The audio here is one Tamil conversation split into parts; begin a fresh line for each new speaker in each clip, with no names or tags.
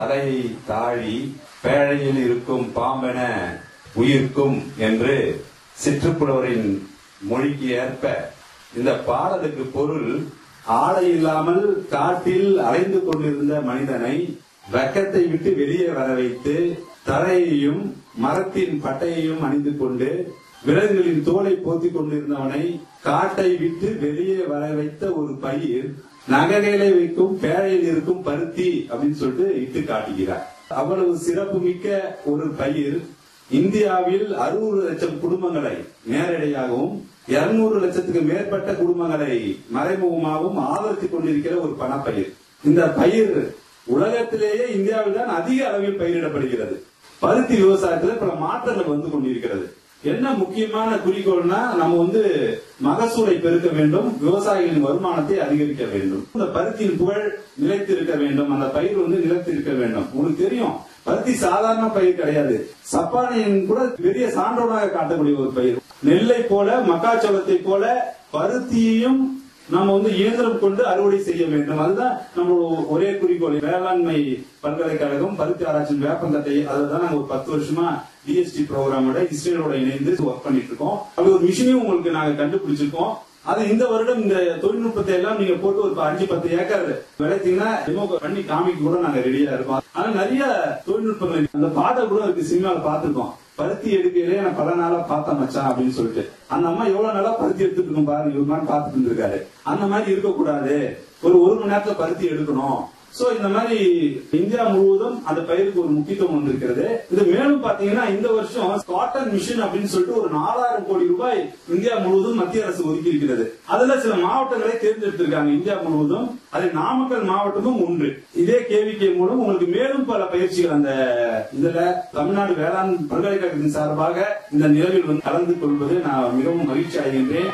தலை தாழி பேழையில் இருக்கும் பாம்பென உயிர்க்கும் என்று சிற்றுப்புலவரின் மொழிக்கு ஏற்ப இந்த பாடலுக்கு பொருள் ஆடை இல்லாமல் காட்டில் அலைந்து கொண்டிருந்த மனிதனை வெக்கத்தை விட்டு வெளியே வர வைத்து தரையையும் மரத்தின் பட்டையையும் அணிந்து கொண்டு விலங்குகளின் தோலை போத்திக் கொண்டிருந்தவனை காட்டை விட்டு வெளியே வர வைத்த ஒரு பயிர் நகைகளை வைக்கும் பேழையில் இருக்கும் பருத்தி அப்படின்னு சொல்லிட்டு இட்டு காட்டுகிறார் அவ்வளவு சிறப்பு மிக்க ஒரு பயிர் இந்தியாவில் அறுபது லட்சம் குடும்பங்களை நேரடியாகவும் இருநூறு லட்சத்துக்கு மேற்பட்ட குடும்பங்களை மறைமுகமாகவும் ஆதரித்துக் கொண்டிருக்கிற ஒரு பணப்பயிர் இந்த பயிர் உலகத்திலேயே இந்தியாவில் தான் அதிக அளவில் பயிரிடப்படுகிறது பருத்தி விவசாயத்துல பல மாற்றங்கள் வந்து கொண்டிருக்கிறது என்ன முக்கியமான குறிக்கோள்னா நம்ம வந்து மகசூலை பெருக்க வேண்டும் விவசாயிகளின் வருமானத்தை அதிகரிக்க வேண்டும் இந்த பருத்தியின் புகழ் நிலைத்திருக்க வேண்டும் அந்த பயிர் வந்து நிலைத்திருக்க வேண்டும் உங்களுக்கு தெரியும் பருத்தி சாதாரண பயிர் கிடையாது சப்பானியின் கூட பெரிய சான்றோனாக காட்டக்கூடிய ஒரு பயிர் நெல்லை போல மக்காச்சோளத்தை போல பருத்தியையும் நம்ம வந்து இயந்திரம் கொண்டு அறுவடை செய்ய வேண்டும் அதுதான் நம்ம ஒரே குறிக்கோள் வேளாண்மை பல்கலைக்கழகம் பருத்தி ஆராய்ச்சி வேப்பந்தட்டை அதுதான் நாங்க ஒரு பத்து வருஷமா டிஎஸ்டி ப்ரோக்ராமோட இஸ்ரேலோட இணைந்து ஒர்க் பண்ணிட்டு இருக்கோம் அப்படி ஒரு மிஷினையும் உங்களுக்கு நாங்க கண்டுபிடிச்சிருக்கோம் அது இந்த வருடம் இந்த தொழில்நுட்பத்தை எல்லாம் நீங்க போட்டு ஒரு அஞ்சு பத்து ஏக்கர் விளைத்தீங்கன்னா டெமோ பண்ணி காமிக்க கூட நாங்க ரெடியா இருக்கோம் ஆனா நிறைய தொழில்நுட்பங்கள் அந்த பாட்டை கூட இருக்கு சினிமால பாத்துருக்கோம் பருத்தி எடுக்கையிலே நான் பல நாளா பார்த்தேன் மச்சான் அப்படின்னு சொல்லிட்டு அந்த அம்மா எவ்வளவு நாளா பருத்தி எடுத்துட்டு இருக்கும் பாருங்க இவர் மாதிரி பார்த்துட்டு இருந்திருக்காரு அந்த மாதிரி இருக்கக்கூடாது ஒரு ஒரு மணி நேரத்துல பருத்தி எடுக்கணும் சோ இந்த மாதிரி இந்தியா முழுவதும் அந்த பயிருக்கு ஒரு முக்கியத்துவம் ஒன்று இருக்கிறது இது மேலும் பாத்தீங்கன்னா இந்த வருஷம் காட்டன் மிஷன் அப்படின்னு சொல்லிட்டு ஒரு நாலாயிரம் கோடி ரூபாய் இந்தியா முழுவதும் மத்திய அரசு ஒதுக்கி இருக்கிறது அதுல சில மாவட்டங்களை தேர்ந்தெடுத்திருக்காங்க இந்தியா முழுவதும் அதில் நாமக்கல் மாவட்டமும் ஒன்று இதே கேவிகே மூலம் உங்களுக்கு மேலும் பல பயிற்சிகள் அந்த இதுல தமிழ்நாடு வேளாண் பல்கலைக்கழகத்தின் சார்பாக இந்த நிலவில் வந்து கலந்து கொள்வது நான் மிகவும் மகிழ்ச்சி அடைகின்றேன்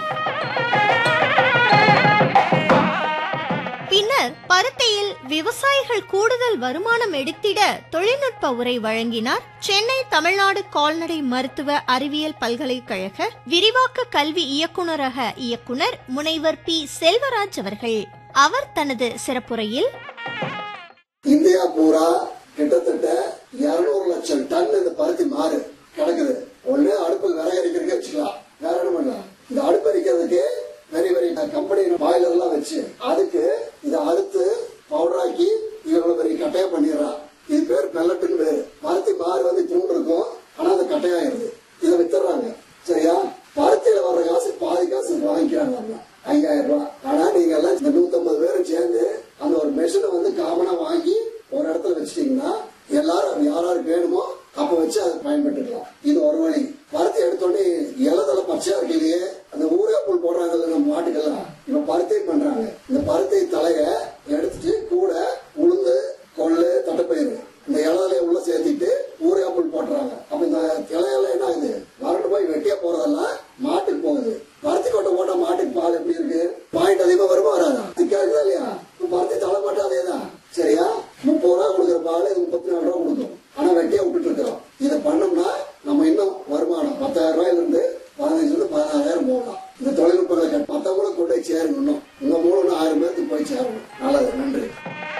பின்னர் பருத்தியில் விவசாயிகள் கூடுதல் வருமானம் எடுத்திட தொழில்நுட்ப உரை வழங்கினார் சென்னை தமிழ்நாடு கால்நடை மருத்துவ அறிவியல் பல்கலைக்கழக விரிவாக்க கல்வி இயக்குநரக இயக்குனர் முனைவர் பி செல்வராஜ் அவர்கள் அவர் தனது சிறப்புரையில்
இந்தியா பூரா கிட்டத்தட்ட இருநூறு லட்சம் டன் இந்த பருத்தி மாறு கிடக்குது ஒண்ணு அடுப்பு விறகரிக்கிறதுக்கு வச்சுக்கலாம் வேற என்ன பண்ணலாம் இந்த அடுப்பு அரிக்கிறதுக்கு பெரிய பெரிய கம்பெனி பாய்லர் எல்லாம் வச்சு அதுக்கு இதை அறுத்து பவுடராக்கி இவ்வளவு பெரிய கட்டையா பண்ணிடுறான் இது பேர் பெல்லட்டுன்னு பேரு பருத்தி மாறு வந்து தூண்டு இருக்கும் ஆனா அது கட்டையாயிருது இதை வித்துறாங்க சரியா பருத்தியில வர்ற காசு பாதி காசு வாங்கிக்கிறாங்க அவங்க. ஐயாயிரம் ரூபாய் ஆனா நீங்க எல்லாம் இந்த நூத்தம்பது பேரும் சேர்ந்து அந்த ஒரு மெஷினை வந்து காமனா வாங்கி ஒரு இடத்துல வச்சிட்டீங்கன்னா எல்லாரும் யாராருக்கு வேணுமோ அப்ப வச்சு அதை பயன்பட்டுக்கலாம் இது ஒரு வழி பருத்தி எடுத்தோடனே இலதல பச்சையா இருக்கையிலேயே அந்த ஊரே புல் போடுறாங்கல்ல நம்ம மாட்டுக்கெல்லாம் இப்ப பருத்தி பண்றாங்க இந்த பருத்தி தலைய எடுத்துட்டு கூட உளுந்து கொள்ளு தட்டைப்பயிறு இந்த இலதலைய உள்ள சேர்த்திட்டு ஊரே புல் போட்டுறாங்க அப்ப இந்த இலையெல்லாம் என்ன ஆகுது வறண்டு போய் வெட்டியா போறதெல்லாம் மாட்டுக்கு போகுது பருத்தி கொட்டை போட்டா மாட்டுக்கு பால் எப்படி இருக்கு பாயிண்ட் அதிகமா வருமா வராதா திக்கா இருக்குதா இல்லையா இப்ப பருத்தி தலை போட்டா அதேதான் சரியா முப்பது ரூபா கொடுக்குற பால் இது முப்பத்தி நாலு ரூபா கொடுக்கும் ஆனா வெட்டியா விட்டுட்டு இருக்கிறோம் இதை பண்ணோம்னா நம்ம இன்னும் வருமானம் பத்தாயிரம் ரூபாயில இருந்து பதினஞ்சுல இருந்து பதினாறாயிரம் போகலாம் இந்த தொழில்நுட்பங்களை கட்- மத்தவங்களும் கொண்டு போய் சேரணும் இன்னும் உங்க மூலம் ஆயிரம் பேருக்கு போய் சேரணும் நல்லது நன்றி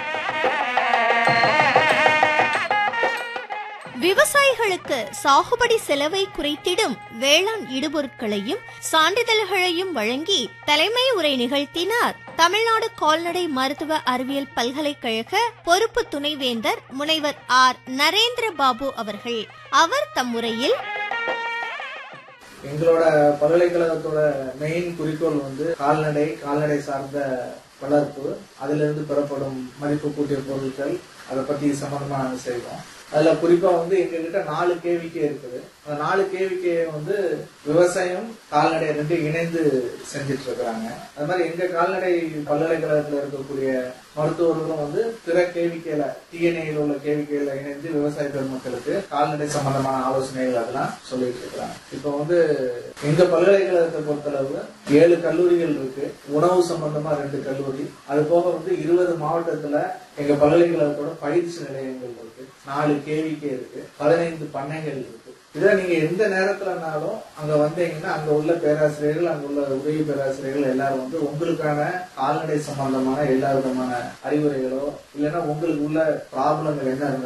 விவசாயிகளுக்கு சாகுபடி செலவை குறைத்திடும் வேளாண் இடுபொருட்களையும் சான்றிதழ்களையும் வழங்கி தலைமை உரை நிகழ்த்தினார் தமிழ்நாடு கால்நடை மருத்துவ அறிவியல் பல்கலைக்கழக பொறுப்பு துணைவேந்தர் முனைவர் ஆர் நரேந்திர பாபு அவர்கள் அவர் தம் உரையில்
எங்களோட பல்கலைக்கழகத்தோட மெயின் குறிக்கோள் வந்து கால்நடை கால்நடை சார்ந்த வளர்ப்பு அதுல இருந்து பெறப்படும் மதிப்பு கூட்டிய பொருட்கள் அதை பத்தி சம்பந்தமா நாங்க செய்வோம் அதுல குறிப்பா வந்து எங்க கிட்ட நாலு கேவிக்கே இருக்குது அந்த நாலு கேவிக்கே வந்து விவசாயம் கால்நடை ரெண்டு இணைந்து செஞ்சுட்டு இருக்கிறாங்க அது மாதிரி எங்க கால்நடை பல்கலைக்கழகத்துல இருக்கக்கூடிய மருத்துவர்களும் வந்து பிற கேவிக்கையில டிஎன்ஏல உள்ள கேவிக்கையில இணைந்து விவசாய பெருமக்களுக்கு கால்நடை சம்பந்தமான ஆலோசனைகள் அதெல்லாம் சொல்லிட்டு இருக்கிறாங்க இப்போ வந்து எங்க பல்கலைக்கழகத்தை பொறுத்தளவு ஏழு கல்லூரிகள் இருக்கு உணவு சம்பந்தமா ரெண்டு கல்லூரி அது போக வந்து இருபது மாவட்டத்துல எங்க பல்கலைக்கழகத்தோட பயிற்சி நிலையங்கள் இருக்கு நாலு கேவிகே இருக்கு பதினைந்து பண்ணைகள் இருக்கு இதை நீங்க எந்த நேரத்துலனாலும் அங்க வந்தீங்கன்னா அங்க உள்ள பேராசிரியர்கள் அங்க உள்ள உதவி பேராசிரியர்கள் எல்லாரும் வந்து உங்களுக்கான கால்நடை சம்பந்தமான எல்லா விதமான அறிவுரைகளோ இல்லைன்னா உங்களுக்கு உள்ள ப்ராப்ளங்கள் என்ன இருந்தாலும்